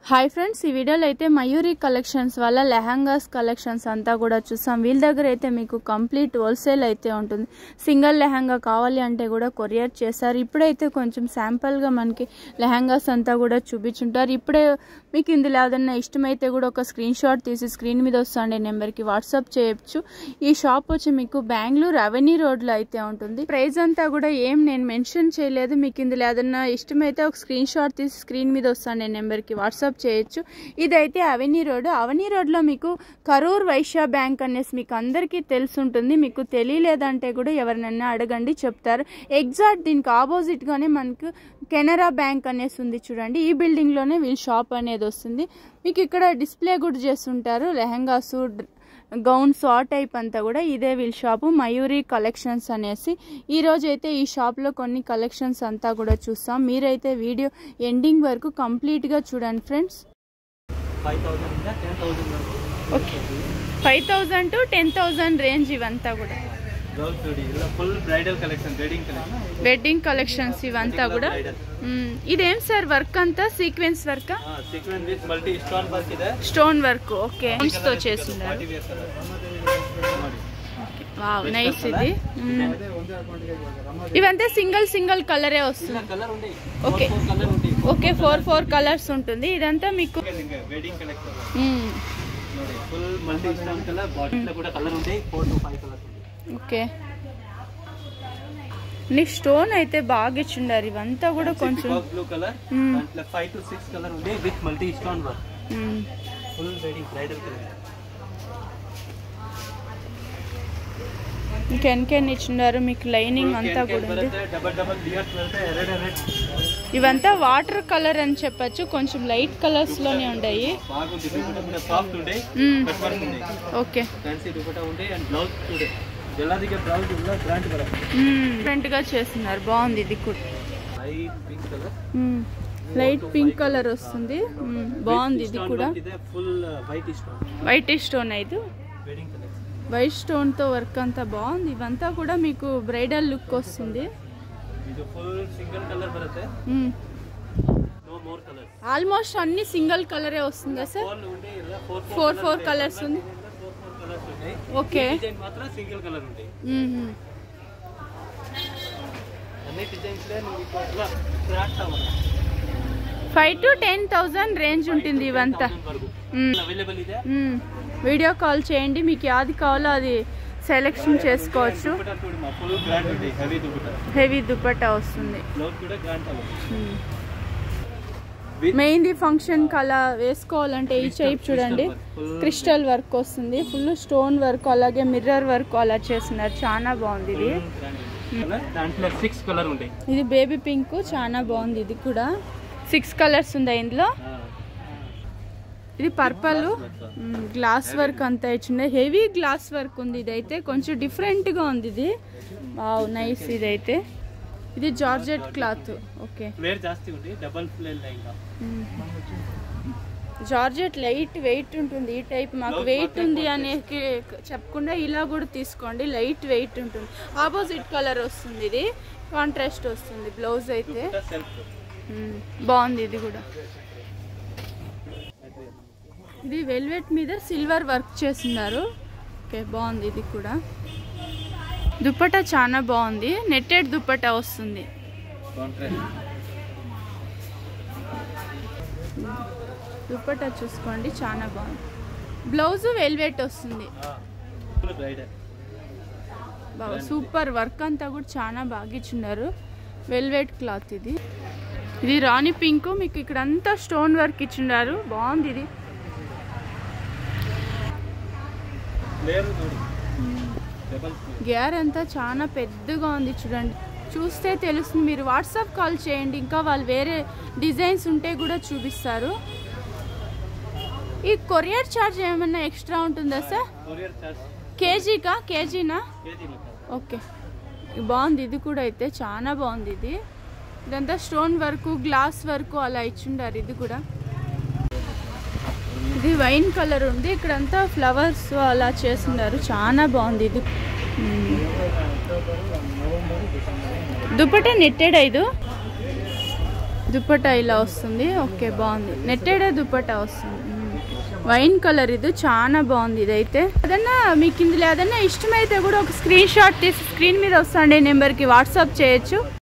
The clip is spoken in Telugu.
హాయ్ ఫ్రెండ్స్ ఈ వీడియోలో అయితే మయూరి కలెక్షన్స్ వల్ల లెహంగాస్ కలెక్షన్స్ అంతా కూడా చూసాం వీళ్ళ దగ్గర అయితే మీకు కంప్లీట్ హోల్సేల్ అయితే ఉంటుంది సింగిల్ లెహంగా కావాలి అంటే కూడా కొరియర్ చేస్తారు ఇప్పుడైతే కొంచెం శాంపుల్గా మనకి లెహంగాస్ అంతా కూడా చూపించుంటారు ఇప్పుడే మీకు ఇందులో ఏదైనా ఇష్టమైతే కూడా ఒక స్క్రీన్ షాట్ తీసి స్క్రీన్ మీద వస్తుండే నెంబర్కి వాట్సాప్ చేయొచ్చు ఈ షాప్ వచ్చి మీకు బెంగళూరు అవెన్యూ రోడ్లో అయితే ఉంటుంది ప్రైస్ అంతా కూడా ఏం నేను మెన్షన్ చేయలేదు మీకు ఇందులో ఏదైనా ఇష్టమైతే ఒక స్క్రీన్ షాట్ తీసి స్క్రీన్ మీద వస్తుండే నెంబర్కి వాట్సాప్ చేయొచ్చు ఇదైతే అవెన్యూ రోడ్ అవెన్యూ రోడ్లో మీకు కరూర్ వైశ్య బ్యాంక్ అనేసి మీకు అందరికీ తెలుసుంటుంది మీకు తెలియలేదంటే కూడా ఎవరినైనా అడగండి చెప్తారు ఎగ్జాక్ట్ దీనికి ఆపోజిట్గానే మనకు కెనరా బ్యాంక్ అనేసి ఉంది చూడండి ఈ బిల్డింగ్లోనే వీళ్ళ షాప్ అనేది వస్తుంది మీకు ఇక్కడ డిస్ప్లే కూడా చేస్తుంటారు లెహంగాసు గౌన్స్ ఆ టైప్ అంతా కూడా ఇదే వీళ్ళ షాపు మయూరి కలెక్షన్స్ అనేసి ఈ రోజు అయితే ఈ షాప్లో కొన్ని కలెక్షన్స్ అంతా కూడా చూస్తాం మీరైతే వీడియో ఎండింగ్ వరకు కంప్లీట్గా చూడండి ఫ్రెండ్స్ ఫైవ్ థౌసండ్ ఇంకా టెన్ థౌసండ్ వరకు okay five thousand to ten thousand range ఇవంతా కూడా బ్లౌజ్ చూడి ఇలా full bridal collection wedding collection wedding collections ఇవంతా కూడా బ్రైడల్ మ్మ్. ఇదేం సార్ వర్క్ అంతా sequence work sequence with multi stone work ಇದೆ స్టోన్ వర్క్ ఓకే తో చేస్తున్నారు ಪಾರ್ಟಿ ವೇರ್ ಕಲರ್ ನೋಡಿ వావ్ నైస్ ఇది మ్మ్. ఇవంతా సింగిల్ సింగిల్ కలరే వస్తుంది కలర్ ఉంది ఓకే కలర్ ఉంది ఓకే ఫోర్ ఫోర్ కలర్స్ ఉంటుంది ఇదంతా మీకు వెడ్డింగ్ కలెక్షన్ మ్మ్. ನೋಡಿ full multi stone colour bottle ಕೂಡ ಕಲರ್ ఉంది ఫోర్ టు ఫైవ్ కలర్స్ ఉంది ఓకే నీకు స్టోన్ అయితే బాగా ఇచ్చిండారు ఇవంతా కూడా కొంచెం బ్లూ కలర్ మ్మ్. దాంట్లో ఫైవ్ టు సిక్స్ కలర్ ఉంది with multi stone work hmm. Full wedding bridal colour ఇంకెనకెన్ ఇచ్చిండారు మీకు లైనింగ్ అంతా కూడా ఉంది ಡಬಲ್ ಡಬಲ್ ಲಿಯರ್ಸ್ ಬರುತ್ತೆ ಎರಡು ಎರಡು ఇవంతా వాటర్ కలర్ అని చెప్పొచ్చు కొంచెం లైట్ కలర్స్ లోనే ఉన్నాయి బాగుంది దుపట్టా కూడా సాఫ్ట్ ఉండే మ్మ్. కట్ వర్క్ ఉంది ఓకే ఫ్యాన్సీ దుపట్టా ఉండే అండ్ బ్లౌజ్ చూడే జల్లాదిగా బ్లౌజ్ ಇಲ್ಲ గ్రాంట్ బರುತ್ತೆ డిఫరెంట్ గా చేస్తున్నారు బాగుంది ఇది కూడా light pink colour hmm. Light pink colour వస్తుంది మ్మ్. బాగుంది ఇది కూడా ಇದೆ full white stone white stone ఇది ವೆಡ್ಡಿಂಗ್ ಕಲರ್ వైట్ స్టోన్ తో వర్క్ అంతా బాగుంది ఇవంతా కూడా మీకు బ్రైడల్ లుక్ వస్తుంది ಇದು ಫುಲ್ ಸಿಂಗಲ್ ಕಲರ್ ಬರುತ್ತೆ hmm. No more colour almost అన్ని సింగిల్ కలరే వస్తుందా సార్ ಫೋರ್ ఉండే ಇಲ್ಲ ಫೋರ್ ఫోర్ ఫోర్ కలర్స్ ఉంది ಫೋರ್ ಫೋರ್ ಕಲರ್ಸ್ ఉండే ఓకే డిజైన్ మాత్రం సింగిల్ కలర్ ఉండే మ్మ్. అన్ని డిజైన్స్ లే మీకు ఇలా క్రాక్స్ అవ్వాలి five to ten thousand range ఉంటుంది ఇవంతా వరకు మ్మ్. అవైలబుల్ ಇದೆ మ్మ్. వీడియో కాల్ చేయండి మీకు ఏది కావాలో అది సెలెక్షన్ చేసుకోవచ్చు దుపట్టా చూడు మా ఫుల్ గ్రాండ్ ఉంది హెవీ దుపట్టా హెవీ దుపట్టా వస్తుంది బ్లౌజ్ కూడా గ్రాండ్ అవ్వాలి మ్మ్. With- మెహందీ ఫంక్షన్ అలా వేసుకోవాలంటే ఈ టైప్ చూడండి క్రిస్టల్ వర్క్ వస్తుంది ఫుల్ స్టోన్ వర్క్ అలాగే మిర్రర్ వర్క్ అలా చేస్తున్నారు చాలా బాగుంది ఇది కలర్ దాంట్లో సిక్స్ కలర్ ఉంటాయి ఇది బేబీ పింక్ చాలా బాగుంది ఇది కూడా సిక్స్ కలర్స్ ఉంది ఇందులో ఇది పర్పల్ గ్లాస్ వర్క్ అంతా ఇచ్చింది హెవీ గ్లాస్ వర్క్ ఉంది ఇదైతే కొంచెం డిఫరెంట్గా ఉంది ఇది వావ్ నైస్ ఇదైతే ఇది జార్జెట్ క్లాత్ ఓకే ఫ్లేర్ జాస్తి ఉంది డబల్ ఫ్లేర్ లైంగా జార్జెట్ లైట్ వెయిట్ ఉంటుంది ఈ టైప్ మాకు వెయిట్ ఉంది అనే చెప్పకుండా ఇలా కూడా తీసుకోండి లైట్ వెయిట్ ఉంటుంది ఆపోజిట్ కలర్ వస్తుంది ఇది కాంట్రాస్ట్ వస్తుంది బ్లౌజ్ అయితే సెల్ఫ్ మ్మ్. బాగుంది ఇది కూడా ఇది వెల్వెట్ మీద సిల్వర్ వర్క్ చేస్తున్నారు ఓకే బాగుంది ఇది కూడా దుప్పటా చాలా బాగుంది నెట్టెడ్ దుప్పటా వస్తుంది కాంట్రాస్ట్ దుప్పటా చూసుకోండి చాలా బాగుంది బ్లౌజ్ వెల్వెట్ వస్తుంది ఫుల్ బ్రైడల్ బాగా సూపర్ వర్క్ అంతా కూడా చాలా బాగా ఇచ్చిన్నారు వెల్వెట్ క్లాత్ ఇది ఇది రాణి పింక్ మీకు ఇక్కడ అంతా స్టోన్ వర్క్ ఇచ్చిన్నారు బాగుంది ఇది ఫ్లేర్ చూడు డబల్ ఫ్లేర్ గేర్ అంతా చాలా పెద్దగా ఉంది చూడండి చూస్తే తెలుస్తుంది మీరు వాట్సాప్ కాల్ చేయండి ఇంకా వాళ్ళు వేరే డిజైన్స్ ఉంటే కూడా చూపిస్తారు ఈ కొరియర్ ఛార్జ్ ఏమన్నా ఎక్స్ట్రా ఉంటుందా సార్ కొరియర్ చార్జ్ కేజీకా కేజీనా కేజీ లెక్క ఓకే బాగుంది ఇది కూడా అయితే చాలా బాగుంది ఇది ఇదంతా స్టోన్ వర్క్ గ్లాస్ వర్క్ అలా ఇచ్చిండారు ఇది కూడా ఇది వైన్ కలర్ ఉంది ఇక్కడంతా ఫ్లవర్స్ అలా చేస్తున్నారు చాలా బాగుంది ఇది మ్మ్. దుప్పట నెట్టెడ్ ఐదు దుప్పటా ఇలా వస్తుంది ఓకే బాగుంది నెట్టెడే దుప్పటా వస్తుంది మ్మ్. వైన్ కలర్ ఇది చాలా బాగుంది ఇదైతే ఏదన్నా మీకు ఇందులో ఏదన్నా ఇష్టమైతే కూడా ఒక స్క్రీన్ షాట్ తీసి స్క్రీన్ మీద వస్తుండే నెంబర్కి వాట్సాప్ చేయొచ్చు